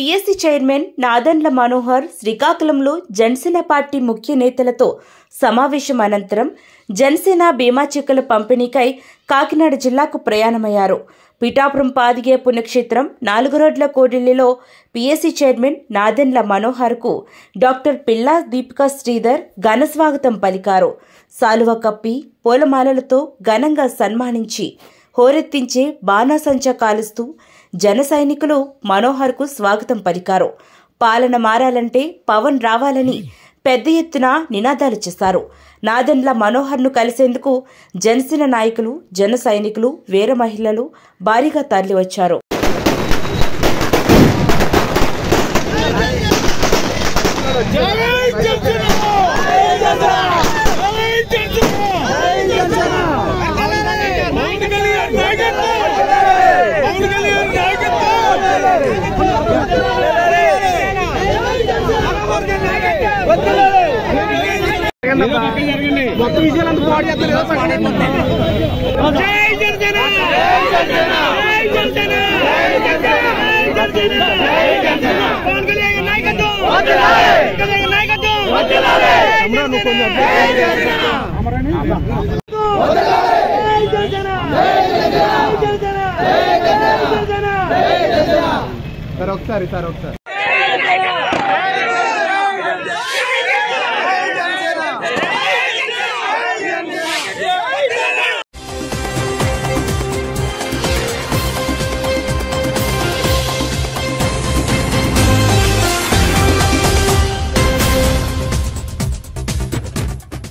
PSC chairman నాదన్ల Manohar శ్రీకాకుళంలో Janasena party ముఖ్య నేతలతో సమావేశం అనంతరం జనసేన బీమా చెక్కుల పంపిణీకై కాకినాడ జిల్లాకు ప్రయాణమయ్యారు పిఠాపురం పాదిగే పుణ్యక్షేత్రం నాలుగు రోడ్ల కోడిల్లిలో పిఎస్సి చైర్మన్ నాదెండ్ల మనోహర్కు డాక్టర్ పిల్లా దీపికా శ్రీధర్ ఘనస్వాగతం పలికారు సాలువ కప్పి పూలమాలలతో ఘనంగా సన్మానించి హోరెత్తించే బాణాసంచా కాలుస్తూ జన సైనికులు మనోహర్కు స్వాగతం పలికారు పాలన మారాలంటే పవన్ రావాలని పెద్ద ఎత్తున నినాదాలు చేశారు నాదెండ్ల మనోహర్ను కలిసేందుకు జనసేన నాయకులు జన సైనికులు వీర మహిళలు భారీగా తరలివచ్చారు జై జనసేన జై జనసేన పవన్ కళ్యాణ్ నాయకత్వం పవన్ కళ్యాణ్ మొత్తం విజయాలంత పాటు జై జనసేన జై జనసేన పవన్ కళ్యాణ్ నాయకత్వం పవన్ కళ్యాణ్ నాయకత్వం నువ్వు కొంచెం సార్ ఒకసారి సార్ ఒకసారి